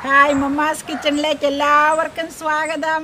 Hi mamma's കിച്ചണിലേക്ക് എല്ലാവർക്കും സ്വാഗതം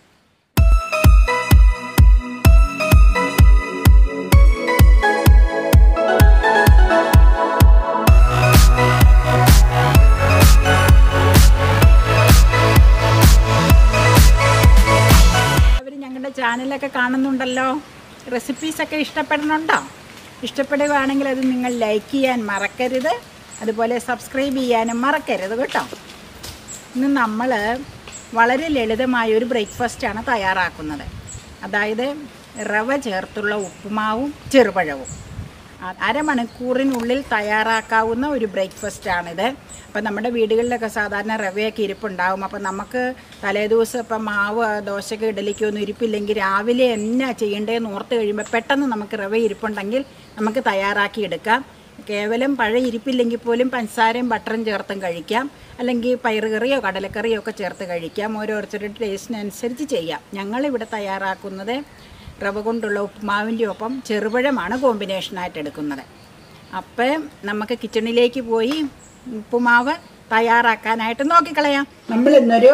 അവർ ഞങ്ങളുടെ ചാനലൊക്കെ കാണുന്നുണ്ടല്ലോ റെസിപ്പീസൊക്കെ ഇഷ്ടപ്പെടുന്നുണ്ടോ ഇഷ്ടപ്പെടുകയാണെങ്കിൽ അത് നിങ്ങൾ ലൈക്ക് ചെയ്യാൻ മറക്കരുത് അതുപോലെ സബ്സ്ക്രൈബ് ചെയ്യാനും മറക്കരുത് കേട്ടോ ഇന്ന് നമ്മൾ വളരെ ലളിതമായ ഒരു ബ്രേക്ക്ഫാസ്റ്റാണ് തയ്യാറാക്കുന്നത് അതായത് റവ ചേർത്തുള്ള ഉപ്പുമാവും ചെറുപഴവും അ- അരമണിക്കൂറിനുള്ളിൽ തയ്യാറാക്കാവുന്ന ഒരു ബ്രേക്ക്ഫാസ്റ്റാണിത് അപ്പം നമ്മുടെ വീടുകളിലൊക്കെ സാധാരണ റവയൊക്കെ ഇരിപ്പുണ്ടാവും അപ്പം നമുക്ക് തലേദിവസം ഇപ്പം മാവ് ദോശയ്ക്ക് ഇഡലിക്കോ ഒന്നും ഇരിപ്പില്ലെങ്കിൽ രാവിലെ എന്നാ ചെയ്യേണ്ടതെന്ന് ഓർത്ത് കഴിയുമ്പോൾ പെട്ടെന്ന് നമുക്ക് റവ ഇരിപ്പുണ്ടെങ്കിൽ നമുക്ക് തയ്യാറാക്കി എടുക്കാം കേവലം പഴയ ഇരിപ്പില്ലെങ്കിൽ പോലും പഞ്ചസാരയും ബട്ടറും ചേർത്തും കഴിക്കാം അല്ലെങ്കിൽ പയറുകറിയോ കടലക്കറിയോ ഒക്കെ ചേർത്ത് കഴിക്കാം ഓരോരുത്തരുടെ ടേസ്റ്റിനനുസരിച്ച് ചെയ്യാം ഞങ്ങളിവിടെ തയ്യാറാക്കുന്നത് റവ കൊണ്ടുള്ള ഉപ്പുമാവിൻ്റെ ഒപ്പം ചെറുപഴമാണ് കോമ്പിനേഷനായിട്ട് എടുക്കുന്നത് അപ്പം നമുക്ക് കിച്ചണിലേക്ക് പോയി ഉപ്പുമാവ് തയ്യാറാക്കാനായിട്ട് നോക്കിക്കളയാം നമ്മൾ ഇന്നൊരു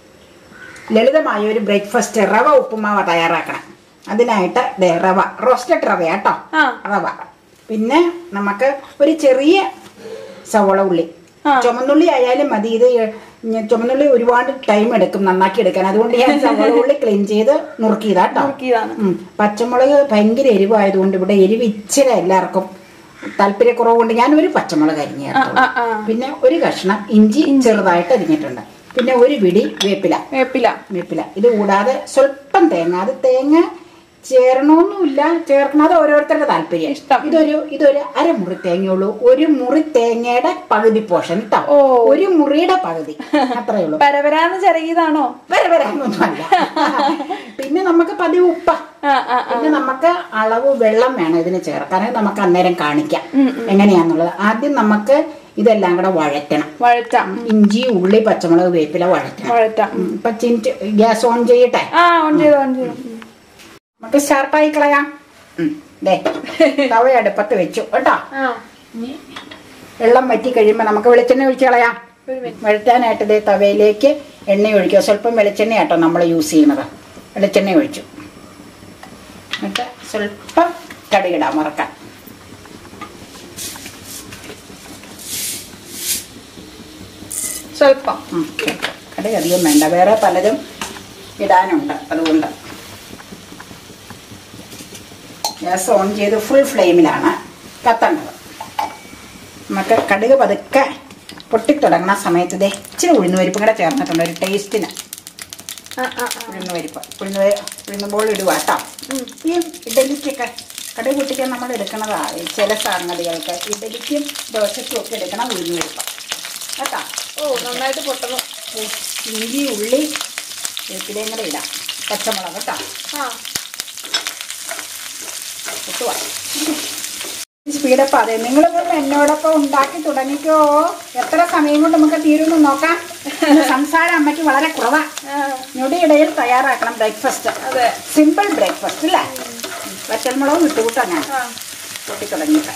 ലളിതമായ ഒരു ബ്രേക്ക്ഫാസ്റ്റ് റവ ഉപ്പുമാവ് തയ്യാറാക്കണം അതിനായിട്ട് ദേ റവ റോസ്റ്റഡ് റവയാട്ടോ ആ. റവ പിന്നെ നമുക്ക് ഒരു ചെറിയ സവോള ഉള്ളി ചുമന്നുള്ളി ആയാലും മതി ഇത് ഞ- ചുമന്നുള്ളി ഒരുപാട് ടൈം എടുക്കും നന്നാക്കി എടുക്കാൻ അതുകൊണ്ട് ഞാൻ സവോള ഉള്ളി ക്ലീൻ ചെയ്ത് നുറുക്കിയതാട്ടോ നുറുക്കിയതാണ്. ഉം. പച്ചമുളക് ഭയങ്കര എരിവായതുകൊണ്ട് ഇവിടെ എരിവ് ഇച്ചിരി എല്ലാവർക്കും താല്പര്യക്കുറവ് കൊണ്ട് ഞാൻ ഒരു പച്ചമുളക് അരിഞ്ഞു ചേർത്തോളൂ. ആ, ആ. പിന്നെ ഒരു കഷ്ണം ഇഞ്ചി ചെറുതായിട്ട് അരിഞ്ഞിട്ടുണ്ട് പിന്നെ ഒരു പിടി വേപ്പില വേപ്പില വേപ്പില ഇത് കൂടാതെ സ്വല്പം തേങ്ങ അത് തേങ്ങ ചേരണമൊന്നുമില്ല ചേർക്കണത് ഓരോരുത്തരുടെ താല്പര്യം ഇഷ്ടം. ഇതൊരു ഇതൊരു അരമുറി തേങ്ങയുള്ളൂ ഒരു മുറി തേങ്ങയുടെ പകുതി പോഷൻ കേട്ടോ ഓ. ഒരു മുറിയുടെ പകുതി അത്രേ ഉള്ളൂ പരവരാന്ന് ചെറിയതാണ് വരെ വരാനൊന്നുമല്ല പിന്നെ നമുക്ക് പതിവ് ഉപ്പ ആ ആ പിന്നെ നമുക്ക് അളവ് വെള്ളം വേണം ഇതിന് ചേർക്കാൻ അത് നമുക്ക് അന്നേരം കാണിക്കാം എങ്ങനെയാന്നുള്ളത് ആദ്യം നമുക്ക് ഇതെല്ലാം കൂടെ വഴറ്റണം വഴറ്റാം ഇഞ്ചി ഉള്ളി പച്ചമുളക് വേപ്പില വഴറ്റണം വഴറ്റാം ഉം, ഇപ്പൊ ചിൻറ്റ് ഗ്യാസ് ഓൺ ചെയ്യട്ടെ ആ ഓൺ ചെയ്തു ഓൺ ചെയ്തു നമുക്ക് സ്റ്റാർട്ടായി കളയാം ഉം, ദേ തവ അടുപ്പത്ത് വെച്ചു കേട്ടോ ആ ഇനി വെള്ളം വറ്റി കഴിയുമ്പോൾ നമുക്ക് വെളിച്ചെണ്ണ ഒഴിച്ച് കളയാം ഒരു മിനിറ്റ് വഴറ്റാനായിട്ട് ദേ തവയിലേക്ക് എണ്ണ ഒഴിക്കുക സ്വല്പം വെളിച്ചെണ്ണ കേട്ടോ നമ്മൾ യൂസ് ചെയ്യുന്നത് വെളിച്ചെണ്ണ ഒഴിച്ചു എന്നിട്ട് സ്വല്പം കടുകിടാം മറക്കാൻ സ്വല്പം ഉം, കടുക് അധികം വേണ്ട വേറെ പലതും ഇടാനുണ്ട് അതുകൊണ്ട് ഗ്യാസ് ഓൺ ചെയ്ത് ഫുൾ ഫ്ലെയിമിലാണ് കത്തേണ്ടത് നമുക്ക് കടുക് പതുക്കെ പൊട്ടിത്തുടങ്ങുന്ന സമയത്ത് ദേ ഇച്ചിരി ഉഴുന്നുപരിപ്പും കൂടെ ചേർന്നിട്ടുണ്ട് ഒരു ടേസ്റ്റിന് ആ ആ ആ. ഉഴുന്നുപരിപ്പ് ഉഴുന്ന് ഉഴുന്നുമ്പോൾ ഇടുക കേട്ടോ ഉം. ഈ ഇഡലിക്കൊക്കെ കടുക് പൊട്ടിക്കാൻ നമ്മൾ എടുക്കുന്നതാണ് ചില സംഗതികൾക്ക് ഇഡലിക്കും ദോശയ്ക്കും ഒക്കെ എടുക്കണം ഉഴുന്നുപരിപ്പ് കേട്ടോ ഓ നന്നായിട്ട് പൊട്ടണം ഏ, ഇഞ്ചി ഉള്ളി വേപ്പിലയും കൂടെ ഇടാം പച്ചമുളക് കേട്ടോ ആ കിട്ടുക സ്പീഡപ്പ് അതെ നിങ്ങളിപ്പം എന്നോടൊപ്പം ഉണ്ടാക്കി തുടങ്ങിക്കോ എത്ര സമയം കൊണ്ട് നമുക്ക് തീരുന്നു നോക്കാം ഇന്ന് സംസാരം അമ്മയ്ക്ക് വളരെ കുറവാ ആ, ഞൊടിയിടയിൽ തയ്യാറാക്കണം ബ്രേക്ക്ഫാസ്റ്റ് അതെ സിമ്പിൾ ബ്രേക്ക്ഫാസ്റ്റ് അല്ലേ പച്ചമുളകും ഇട്ടുകൂട്ടാ ഞാൻ ആ പൊട്ടി തുടങ്ങിയിട്ട്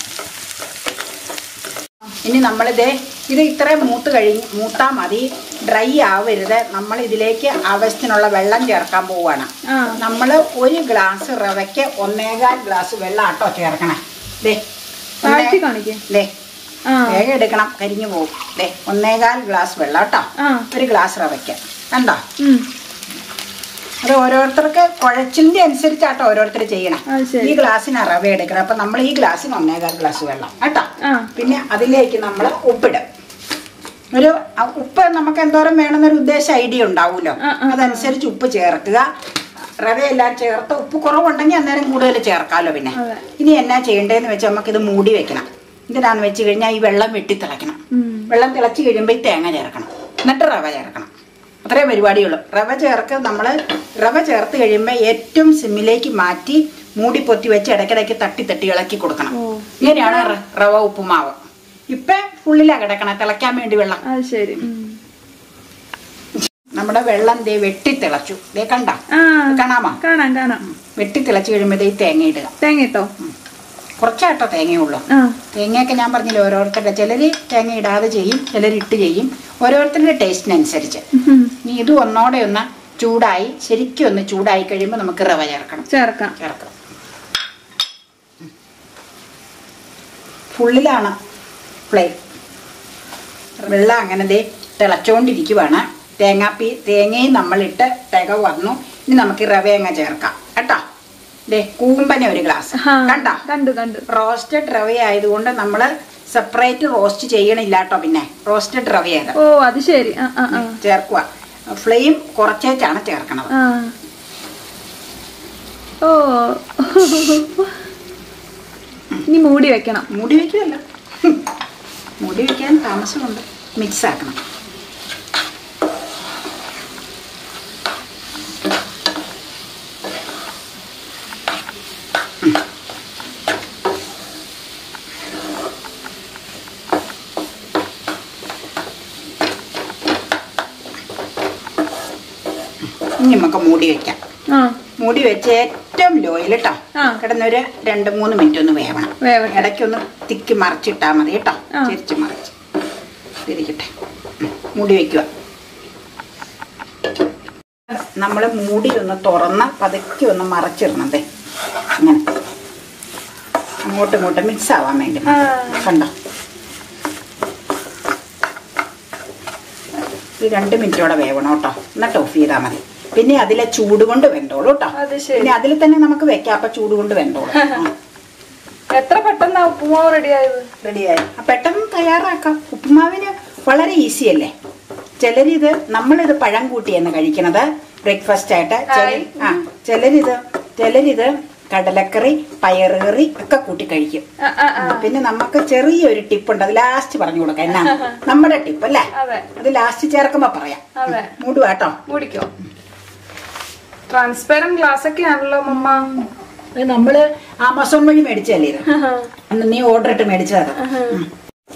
ഇനി നമ്മളിത് ഇത് ഇത്രയും മൂത്ത് കഴിഞ്ഞ് മൂത്താൽ മതി ഡ്രൈ ആവരുത് നമ്മൾ ഇതിലേക്ക് ആവശ്യത്തിനുള്ള വെള്ളം ചേർക്കാൻ പോവുകയാണ് ആ നമ്മൾ ഒരു ഗ്ലാസ് റവയ്ക്ക് ഒന്നേകാൽ ഗ്ലാസ് വെള്ളം ആട്ടോ ചേർക്കണേ ദേ താഴ്ത്തി കാണിക്കേ ദേ ആ വേഗം എടുക്കണം കരിഞ്ഞു പോകും ദേ ഒന്നേകാൽ ഗ്ലാസ് വെള്ളം കേട്ടോ ആ ഒരു ഗ്ലാസ് റവയ്ക്ക് കണ്ടോ ഉം. അത് ഓരോരുത്തർക്ക് കുഴച്ചിന്റെ അനുസരിച്ചാട്ടോ ഓരോരുത്തർ ചെയ്യണം അത് ശരി. ഈ ഗ്ലാസ്സിന് റവ എടുക്കണം അപ്പൊ നമ്മൾ ഈ ഗ്ലാസ്സിന് ഒന്നേകാൽ ഗ്ലാസ് വെള്ളം കേട്ടോ ആ പിന്നെ അതിലേക്ക് നമ്മൾ ഉപ്പിടും ഒരു അ, ഉപ്പ് നമുക്ക് എന്തോരം വേണമെന്നൊരു ഉദ്ദേശ ഐഡിയ ഉണ്ടാവുമല്ലോ ആ, ആ, അതനുസരിച്ച് ഉപ്പ് ചേർക്കുക റവയെല്ലാം ചേർത്ത് ഉപ്പ് കുറവുണ്ടെങ്കിൽ അന്നേരം കൂടുതൽ ചേർക്കാമല്ലോ പിന്നെ അതെ. ഇനി എന്നാ ചെയ്യേണ്ടതെന്ന് വെച്ചാൽ നമുക്കിത് മൂടി വെക്കണം എന്തിനാന്ന് വെച്ച് കഴിഞ്ഞാൽ ഈ വെള്ളം വെട്ടി തിളയ്ക്കണം ഉം. വെള്ളം തിളച്ച് കഴിയുമ്പോൾ ഈ തേങ്ങ ചേർക്കണം എന്നിട്ട് റവ ചേർക്കണം അത്രേ പരിപാടിയുള്ളൂ റവ ചേർക്ക് നമ്മൾ റവ ചേർത്ത് കഴിയുമ്പോൾ ഏറ്റവും സിമ്മിലേക്ക് മാറ്റി മൂടി പൊത്തി വെച്ച് ഇടയ്ക്കിടയ്ക്ക് തട്ടി തട്ടി ഇളക്കി കൊടുക്കണം ഓ. ഇങ്ങനെയാണ് റ- റവ ഉപ്പുമാവ് ഇപ്പം ഫുള്ളിലാ കിടക്കണം തിളയ്ക്കാൻ വേണ്ടി വെള്ളം അത് ശരി ഉം. നമ്മുടെ വെള്ളം ദേ വെട്ടി തിളച്ചു ദേ കണ്ട ആ കാണാമോ കാണാം കാണാം വെട്ടി തിളച്ച് കഴിയുമ്പോൾ ദേ ഈ തേങ്ങ ഇടുക തേങ്ങ ഇട്ടോ കുറച്ചാട്ടോ തേങ്ങയുള്ളൂ ആ തേങ്ങയൊക്കെ ഞാൻ പറഞ്ഞില്ല ഓരോരുത്തരുടെ ചിലർ തേങ്ങ ഇടാതെ ചെയ്യും ചിലർ ഇട്ട് ചെയ്യും ഓരോരുത്തരുടെ ടേസ്റ്റിനനുസരിച്ച് ഉം. ഇനി ഇത് ഒന്നോടെ ഒന്ന് ചൂടായി ശരിക്കും ഒന്ന് ചൂടായി കഴിയുമ്പോൾ നമുക്ക് റവ ചേർക്കണം ചേർക്കാം ചേർക്കാം ഫുള്ളിലാണ് ഫ്ലെയിം വെള്ളം അങ്ങനെ ദേ തിളച്ചോണ്ടിരിക്കുവാണ് തേങ്ങാപ്പി തേങ്ങയും നമ്മളിട്ട് തിക വന്നു ഇനി നമുക്ക് റവ അങ്ങ് ചേർക്കാം കേട്ടോ ദേ കൂമ്പന ഒരു ഗ്ലാസ് ആ, കണ്ടോ കണ്ടു കണ്ടു റോസ്റ്റഡ് റവ ആയതുകൊണ്ട് നമ്മൾ സെപ്പറേറ്റ് റോസ്റ്റ് ചെയ്യണില്ല കേട്ടോ പിന്നെ റോസ്റ്റഡ് റവയത് ഓ അത് ശരി ആ ആ ആ ചേർക്കുക ഫ്ലെയിം കുറച്ചേച്ചാണ് ചേർക്കണത് ആ ഓ ഇനി മൂടി വെക്കണം മൂടി വയ്ക്കുമല്ലോ മൂടി വയ്ക്കാൻ താമസമുണ്ട് മിക്സ് ആക്കണം ഉം. ഇനി നമുക്ക് മൂടി വയ്ക്കാം ആ മൂടി വെച്ച് ഏറ്റവും ലോയിൽ കേട്ടോ ആ. കിടന്നൊരു രണ്ട് മൂന്ന് മിനിറ്റ് ഒന്ന് വേവണം വേവട്ടെ ഇടയ്ക്കൊന്ന് തിക്കി മറിച്ചിട്ടാ മതി കേട്ടോ ആ. ചിരിച്ച് മറിച്ച് തിരിക്കട്ടെ ഉം. മൂടി വെക്കുക നമ്മൾ മൂടി ഒന്ന് തുറന്ന് പതുക്കെ ഒന്ന് മറച്ചിടണതേ അങ്ങനെ അങ്ങോട്ടും ഇങ്ങോട്ടും മിക്സ് ആവാൻ വേണ്ടി ആ. കണ്ടോ ഈ രണ്ട് മിനിറ്റോടെ വേവണം കേട്ടോ എന്നിട്ട് ഓഫ് ചെയ്താൽ മതി പിന്നെ അതിലെ ചൂട് കൊണ്ട് വെന്തോളൂ കേട്ടോ അത് ശരി പിന്നെ അതിൽ തന്നെ നമുക്ക് വെക്കാം അപ്പൊ ചൂട് കൊണ്ട് വെന്തോളൂ ആ. എത്ര പെട്ടെന്നാ ഉപ്പുമാവ് റെഡി ആയത് റെഡിയായി ആ പെട്ടെന്ന് തയ്യാറാക്കാം ഉപ്പുമാവിന് വളരെ ഈസി അല്ലേ ചിലരിത് നമ്മളിത് പഴം കൂട്ടിയെന്ന് കഴിക്കണത് ബ്രേക്ക്ഫാസ്റ്റ് ആയിട്ട് ചില- ആ ചിലരിത് ചിലരിത് കടലക്കറി പയറുകറി ഒക്കെ കൂട്ടി കഴിക്കും ആ, ആ, ആ. പിന്നെ നമുക്ക് ചെറിയൊരു ടിപ്പ് ഉണ്ട് അത് ലാസ്റ്റ് പറഞ്ഞു കൊടുക്കാം എന്നാ നമ്മുടെ ടിപ്പ് അല്ലേ അതെ അത് ലാസ്റ്റ് ചേർക്കുമ്പോ പറയാം അതെ മൂടുവാ കേട്ടോ മൂടിക്കോ ട്രാൻസ്പെറന്റ് ഗ്ലാസ് ഒക്കെ ആണല്ലോ മമ്മ ഇത് നമ്മള് ആമസോൺ വഴി മേടിച്ചല്ലേ ഇത് അന്ന് നീ ഓർഡർ ഇട്ട് മേടിച്ചത് ഉം.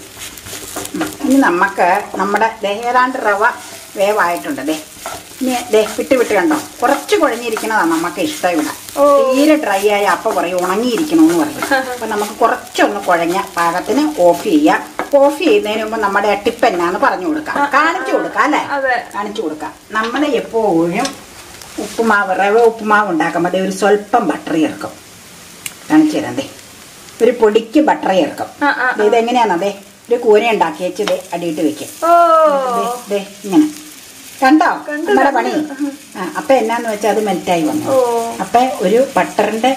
ഉം. ഇനി നമുക്ക് നമ്മുടെ ദേ ഏതാണ്ട് റവ വേവായിട്ടുണ്ട് ദേ ഇനി ദേ വിട്ട് വിട്ട് കണ്ടോ കുറച്ച് കുഴഞ്ഞിരിക്കുന്നതാണ് നമുക്ക് ഇഷ്ടം ഇവിടെ ഓ. തീരെ ഡ്രൈ ആയ അപ്പൊ പറയും ഉണങ്ങിയിരിക്കണമെന്ന് പറയും അപ്പൊ നമുക്ക് കുറച്ചൊന്ന് കുഴഞ്ഞ പാകത്തിന് ഓഫ് ചെയ്യാം ഓഫ് ചെയ്യുന്നതിന് മുമ്പ് നമ്മുടെ ടിപ്പ് എന്നാന്ന് പറഞ്ഞു കൊടുക്കാം കാണിച്ചു കൊടുക്കാം അല്ലേ അതെ കാണിച്ചു കൊടുക്കാം നമ്മൾ എപ്പോഴും ഉപ്പുമാവ് റവ ഉപ്പുമാവ് ഉണ്ടാക്കുമ്പോൾ ദേ ഒരു സ്വല്പം ബട്ടർ ചേർക്കും കാണിച്ചു തരാം ദേ ഒരു പൊടിക്ക് ബട്ടർ ചേർക്കും ആ, ആ, ദേ ഇതെങ്ങനെയാണോ ദേ ഒരു കൂന ഉണ്ടാക്കി വെച്ച് ദേ അടിയിട്ട് വെക്കും ഓ ദേ, ദേ ഇങ്ങനെ കണ്ടോ കണ്ടു, നമ്മുടെ പണി കണ്ടു. ആ അപ്പൊ എന്നാന്ന് വെച്ചാൽ അത് മെൽറ്റായി വന്നു ഓ. അപ്പൊ ഒരു ബട്ടറിന്റെ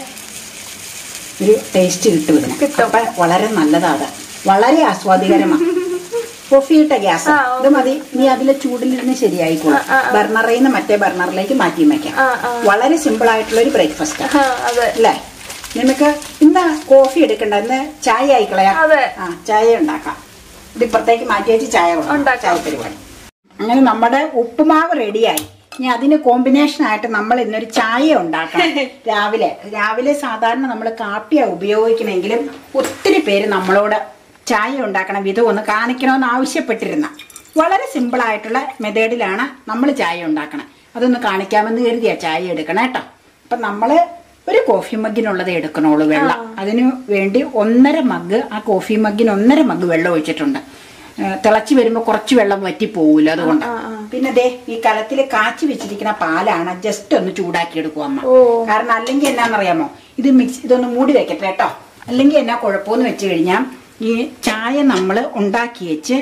ഒരു ടേസ്റ്റ് കിട്ടും ഇതിന് കിട്ടും. അപ്പൊ വളരെ നല്ലതാണ് വളരെ ആസ്വാദികരമാണ് കോഫിയിട്ട ഗ്യാസ് ആ, ഇത് മതി നീ അതിലെ ചൂടിലിരുന്ന് ശരിയായിക്കോളും ആ, ആ, ആ. ബർണറിൽ നിന്ന് മറ്റേ ബർണറിലേക്ക് മാറ്റി വയ്ക്കാം ആ, ആ. വളരെ സിമ്പിൾ ആയിട്ടുള്ള ഒരു ബ്രേക്ക്ഫാസ്റ്റ് ആ, അതെ അല്ലേ നിനക്ക് ഇന്ന് കോഫി എടുക്കണ്ട ഇന്ന് ചായ ആയിക്കളയാ അതെ. ആ ചായ ഉണ്ടാക്കാം ഇത് ഇപ്പുറത്തേക്ക് മാറ്റി വെച്ച് ചായ കൊടുക്കാം. ഉണ്ടാക്കാം. ചായ പരിപാടി അങ്ങനെ നമ്മുടെ ഉപ്പുമാവ് റെഡിയായി ഇനി അതിന് കോമ്പിനേഷൻ ആയിട്ട് നമ്മൾ ഇന്നൊരു ചായ ഉണ്ടാക്കണം രാവിലെ രാവിലെ സാധാരണ നമ്മൾ കാപ്പിയാണ് ഉപയോഗിക്കണമെങ്കിലും ഒത്തിരി പേര് നമ്മളോട് ചായ ഉണ്ടാക്കണ വിധം ഒന്ന് കാണിക്കണമെന്ന് ആവശ്യപ്പെട്ടിരുന്ന വളരെ സിമ്പിൾ ആയിട്ടുള്ള മെത്തേഡിലാണ് നമ്മൾ ചായ ഉണ്ടാക്കണം അതൊന്ന് കാണിക്കാമെന്ന് കരുതിയാ ചായ എടുക്കണം കേട്ടോ അപ്പം നമ്മൾ ഒരു കോഫി മഗ്ഗിനുള്ളത് എടുക്കണോളൂ വെള്ളം അതിനു വേണ്ടി ഒന്നര മഗ് ആ കോഫി മഗ്ഗിന് ഒന്നര മഗ് വെള്ളം ഒഴിച്ചിട്ടുണ്ട് ഏഹ് തിളച്ച് വരുമ്പോൾ കുറച്ച് വെള്ളം വറ്റി പോകൂല അതുകൊണ്ട് പിന്നെ ദേ ഈ കലത്തിൽ കാച്ചി വെച്ചിരിക്കുന്ന പാലാണ് ജസ്റ്റ് ഒന്ന് ചൂടാക്കി എടുക്കും അമ്മ ഓ. കാരണം അല്ലെങ്കിൽ എന്നാന്നറിയാമോ ഇത് മിക്സ് ഇതൊന്ന് മൂടി വെക്കട്ടെ കേട്ടോ അല്ലെങ്കിൽ എന്നാ കുഴപ്പമെന്ന് വെച്ച് കഴിഞ്ഞാൽ ഈ ചായ നമ്മൾ ഉണ്ടാക്കി വെച്ച്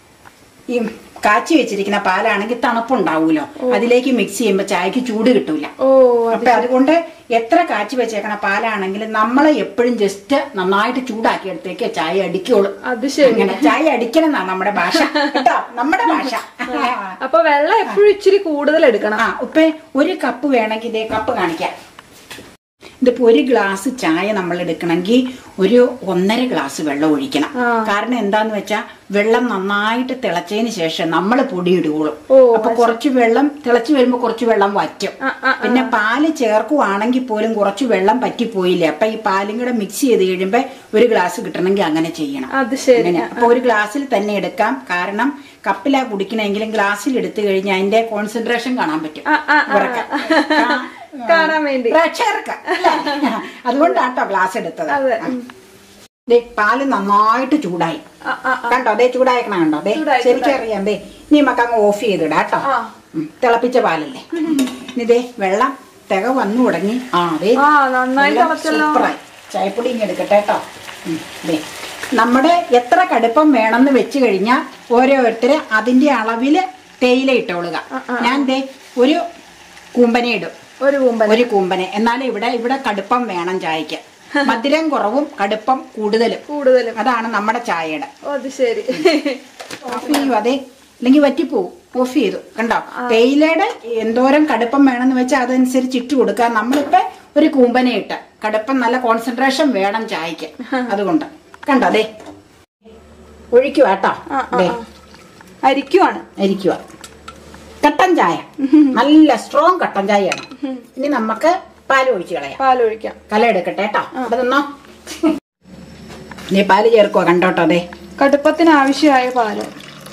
ഈ കാച്ചി വെച്ചിരിക്കുന്ന പാലാണെങ്കിൽ തണുപ്പുണ്ടാവൂലോ അതിലേക്ക് മിക്സ് ചെയ്യുമ്പോൾ ചായക്ക് ചൂട് കിട്ടൂല ഓ അപ്പൊ അതുകൊണ്ട് എത്ര കാച്ചി വെച്ചേക്കണ പാലാണെങ്കിലും നമ്മളെ എപ്പോഴും ജസ്റ്റ് നന്നായിട്ട് ചൂടാക്കി എടുത്തേക്ക് ചായ അടിക്കുള്ളൂ അത് ശരി അങ്ങനെ ചായ അടിക്കണം എന്നാ നമ്മുടെ ഭാഷ കേട്ടോ നമ്മുടെ ഭാഷ അപ്പൊ വെള്ളം എപ്പോഴും ഇച്ചിരി കൂടുതൽ എടുക്കണം ആ ഇപ്പൊ ഒരു കപ്പ് വേണമെങ്കിൽ ഇതേ കപ്പ് കാണിക്കാം ഇതിപ്പോ ഒരു ഗ്ലാസ് ചായ നമ്മൾ എടുക്കണമെങ്കിൽ ഒരു ഒന്നര ഗ്ലാസ് വെള്ളം ഒഴിക്കണം ആ. കാരണം എന്താന്ന് വെച്ചാ വെള്ളം നന്നായിട്ട് തിളച്ചതിന് ശേഷം നമ്മൾ പൊടിയിടുകയുള്ളൂ ഓ, അപ്പൊ കുറച്ച് വെള്ളം തിളച്ച് വരുമ്പോ കുറച്ച് വെള്ളം വറ്റും ആ, ആ, പിന്നെ പാല് ചേർക്കുവാണെങ്കിൽ പോലും കുറച്ച് വെള്ളം പറ്റിപ്പോയില്ലേ അപ്പൊ ഈ പാലും കൂടെ മിക്സ് ചെയ്ത് കഴിയുമ്പോ ഒരു ഗ്ലാസ് കിട്ടണമെങ്കിൽ അങ്ങനെ ചെയ്യണം അത് ശരി അങ്ങനെ അപ്പൊ ഒരു ഗ്ലാസ്സിൽ തന്നെ എടുക്കാം കാരണം കപ്പിലാ കുടിക്കണമെങ്കിലും ഗ്ലാസ്സിൽ എടുത്തു കഴിഞ്ഞാൽ അതിന്റെ കോൺസെൻട്രേഷൻ കാണാൻ പറ്റും ആ, ആ, ആ. ഇവർക്ക്. കാ- കാണാൻ വേണ്ടി പ്രേക്ഷകർക്ക് അല്ലേ? അതുകൊണ്ടാട്ടോ ഗ്ലാസ് എടുത്തത് അതെ. ആ. ദേ പാല് നന്നായിട്ട് ചൂടായി ആ, ആ, ആ. കണ്ടോ ദേ ചൂടായേക്കണ കണ്ടോ ദേ ചൂടായി, ശരിക്കറിയാം ദേ ഇനി നമുക്ക് അങ്ങ് ഓഫ് ചെയ്തിടാം കേട്ടോ ആ. ഉം, തിളപ്പിച്ച പാലല്ലേ ഇനി ദേ വെള്ളം തിക വന്നു തുടങ്ങി ആ ദേ ആ നന്നായി നല്ല തിളച്ചല്ലോ സൂപ്പറായി ചായപ്പൊടി ഇങ്ങ് എടുക്കട്ടെ കേട്ടോ ഉം, ദേ നമ്മുടെ എത്ര കടുപ്പം വേണമെന്ന് വെച്ച് കഴിഞ്ഞാൽ ഓരോരുത്തര് അതിന്റെ അളവില് തേയില ഇട്ടോളുക ഞാൻ ദേ ഒരു കൂമ്പനെ ഇടും ഒരു കൂമ്പൻ ഒരു കൂമ്പനെ എന്നാലും ഇവിടെ ഇവിടെ കടുപ്പം വേണം ചായക്ക് മധുരം കുറവും കടുപ്പം കൂടുതലും കൂടുതലും അതാണ് നമ്മുടെ ചായയുടെ ഓ, അത് ശരി ഓഫ് ചെയ്യൂ അതെ അല്ലെങ്കിൽ വറ്റിപ്പോവും ഓഫ് ചെയ്തു കണ്ടോ തേയിലയുടെ എന്തോരം കടുപ്പം വേണമെന്ന് വെച്ചാൽ അതനുസരിച്ച് ഇട്ട് കൊടുക്കുക നമ്മളിപ്പോ ഒരു കൂമ്പനെ ഇട്ട് കടുപ്പം നല്ല കോൺസെൻട്രേഷൻ വേണം ചായക്ക് അതുകൊണ്ട് കണ്ടോ അതെ ഒഴിക്കുക കേട്ടോ ആ, ആ, ദേ, ആ. അരിക്കുവാണ് ഇരിക്കുക കട്ടൻ ചായ നല്ല സ്ട്രോങ് കട്ടൻ ചായയാണ് ഇനി നമുക്ക് പാൽ ഒഴിച്ച് കളയാം പാലൊഴിക്കാം കല എടുക്കട്ടെ കേട്ടോ അവിടെ നിന്നോ നീ പാല് ചേർക്കുവോ കണ്ടോട്ടോ അതെ കടുപ്പത്തിന് ആവശ്യമായ പാല്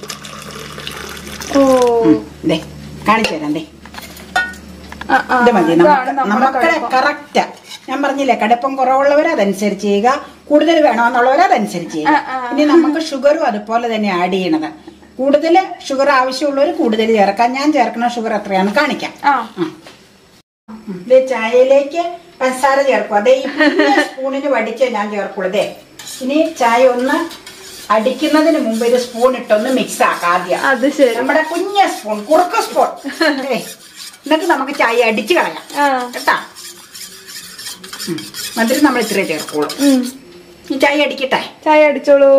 ഓ ദേ കാണിച്ചു തരാം ദേ ആ, ആ, ഇത് മതി ഇതാണ് നമ്മുടെ നമുക്ക് കടുപ്പം. കറക്റ്റ് ഞാൻ പറഞ്ഞില്ലേ കടുപ്പം കുറവുള്ളവർ അതനുസരിച്ച് ചെയ്യുക കൂടുതൽ വേണമെന്നുള്ളവർ അതനുസരിച്ച് ചെയ്യുക ആ, ആ. ഇനി നമുക്ക് ഷുഗറും അതുപോലെ തന്നെ ആഡ് ചെയ്യണത് കൂടുതൽ ഷുഗർ ആവശ്യമുള്ളവർ കൂടുതൽ ചേർക്കാം ഞാൻ ചേർക്കുന്ന ഷുഗർ എത്രയാണെന്ന് കാണിക്കാം ആ ഇത് ചായയിലേക്ക് പഞ്ചസാര ചേർക്കും അതേ ഈ കുഞ്ഞ സ്പൂണിന് വടിച്ച് ഞാൻ ചേർക്കുള്ളൂ ദേ ഇനി ചായ ഒന്ന് അടിക്കുന്നതിന് മുമ്പ് ഒരു സ്പൂൺ ഇട്ടൊന്ന് മിക്സ് ആക്കാം ആദ്യം അത് ശരി നമ്മുടെ കുഞ്ഞ സ്പൂൺ കുറുക്ക് സ്പൂൺ ദേ, എന്നിട്ട് നമുക്ക് ചായ അടിച്ച് കളയാം ആ കേട്ടാ ഉം. മധുരം നമ്മൾ ഇത്രേ ചേർക്കുള്ളൂ ഉം. ഈ ചായ അടിക്കട്ടെ ചായ അടിച്ചോളൂ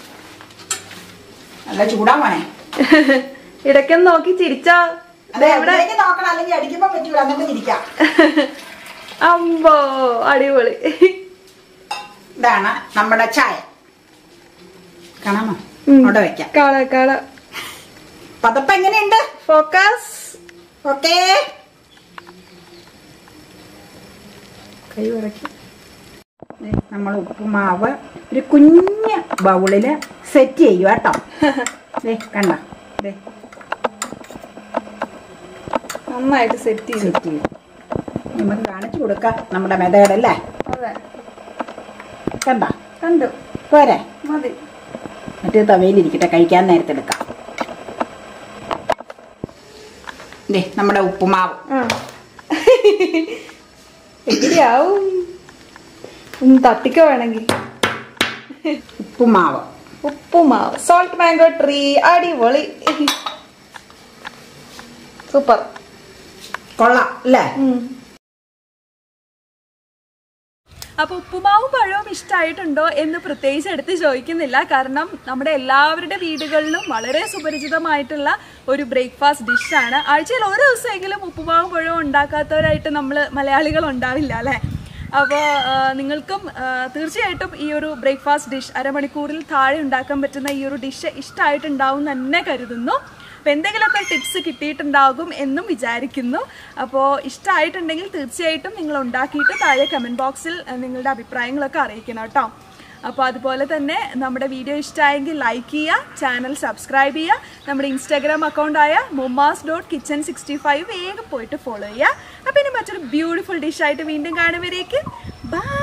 നല്ല ചൂടാ മോനെ ഇടയ്ക്കൊന്ന് നോക്കി ചിരിച്ചോ അതെ അതിലേക്ക് നോക്കണം അല്ലെങ്കിൽ അടിക്കുമ്പോ പറ്റൂല എന്നിട്ട് ഇരിക്കാം അമ്പോ അടിപൊളി ഇതാണ് നമ്മുടെ ചായ കാണാമോ ഉം. അവിടെ വെക്കാം കാള കാള പതപ്പ് എങ്ങനെയുണ്ട് ഫോക്കസ് ഓക്കേ കൈ ഉറക്കി നമ്മൾ ഉപ്പുമാവ് ഒരു കുഞ്ഞ് ബൗളില് സെറ്റ് ചെയ്യുക കേട്ടോ ദേ കണ്ട ദേ നന്നായിട്ട് സെറ്റ് ചെയ്തു സെറ്റ് ചെയ്യും നമുക്ക് കാണിച്ചു കൊടുക്കാം നമ്മുടെ മെതേഡല്ലേ അതെ കണ്ട കണ്ടു പോരെ മതി മറ്റേ തവയിലിരിക്കട്ടെ കഴിക്കാൻ നേരത്തെ എടുക്കാം ദേ നമ്മുടെ ഉപ്പുമാവ് ആ എങ്ങനെയാവും ഒന്ന് തട്ടിക്കോ വേണമെങ്കിൽ uppumavu uppumavu salt mango tree അടിപൊളി സൂപ്പർ കൊള്ളാം അല്ലേ അപ്പൊ ഉപ്പുമാവും പഴവും ഇഷ്ടമായിട്ടുണ്ടോ എന്ന് പ്രത്യേകിച്ച് എടുത്ത് ചോദിക്കുന്നില്ല കാരണം നമ്മുടെ എല്ലാവരുടെ വീടുകളിലും വളരെ സുപരിചിതമായിട്ടുള്ള ഒരു ബ്രേക്ക്ഫാസ്റ്റ് ഡിഷാണ് ആഴ്ചയിൽ ഒരു ദിവസമെങ്കിലും ഉപ്പുമാവും പഴവും ഉണ്ടാക്കാത്തവരായിട്ട് നമ്മൾ മലയാളികൾ ഉണ്ടാവില്ല അല്ലേ അപ്പോൾ നിങ്ങൾക്കും ആ, തീർച്ചയായിട്ടും ഈ ഒരു ബ്രേക്ക്ഫാസ്റ്റ് ഡിഷ് അരമണിക്കൂറിൽ താഴെ ഉണ്ടാക്കാൻ പറ്റുന്ന ഈ ഒരു ഡിഷ് ഇഷ്ടമായിട്ടുണ്ടാവും എന്ന് തന്നെ കരുതുന്നു അപ്പോൾ എന്തെങ്കിലുമൊക്കെ ടിപ്സ് കിട്ടിയിട്ടുണ്ടാകും എന്നും വിചാരിക്കുന്നു അപ്പോൾ ഇഷ്ടമായിട്ടുണ്ടെങ്കിൽ തീർച്ചയായിട്ടും നിങ്ങൾ ഉണ്ടാക്കിയിട്ട് താഴെ കമൻറ്റ് ബോക്സിൽ അഹ്, നിങ്ങളുടെ അഭിപ്രായങ്ങളൊക്കെ അറിയിക്കണം കേട്ടോ അപ്പോൾ അതുപോലെ തന്നെ നമ്മുടെ വീഡിയോ ഇഷ്ടമായെങ്കിൽ ലൈക്ക് ചെയ്യുക ചാനൽ സബ്സ്ക്രൈബ് ചെയ്യുക നമ്മുടെ ഇൻസ്റ്റാഗ്രാം അക്കൗണ്ടായ momas dot kitchen sixty five വേഗം പോയിട്ട് ഫോളോ ചെയ്യുക അപ്പോൾ ഇനി മറ്റൊരു ബ്യൂട്ടിഫുൾ ഡിഷായിട്ട് വീണ്ടും കാണുമ്പോഴേക്ക് ബൈ